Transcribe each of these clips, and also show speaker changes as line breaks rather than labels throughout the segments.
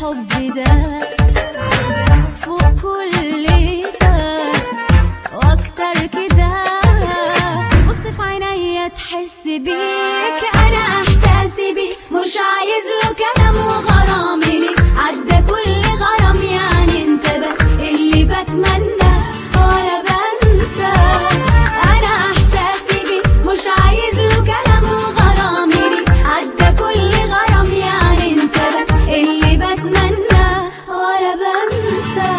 الحب ده فوق كل ده واكتر كده بص في عينيا تحس بيك انا احساسي بيك مش عايز له كلام وغرام ليك عدى كل غرام يعني انت بس اللي بتمنى ولا بنسى انا احساسي بيك مش عايز له كلام وغرام ليك عدى كل غرام يعني انت بس اللي بتمنى ولا بنسى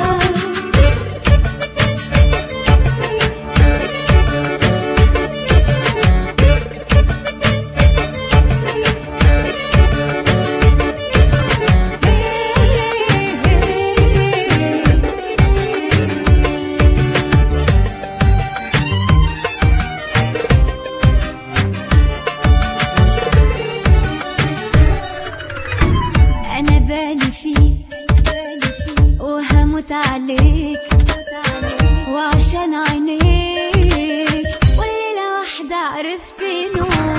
انا بالي فيك وهموت عليك وعشان عينيك والليلة واحدة عرفت انه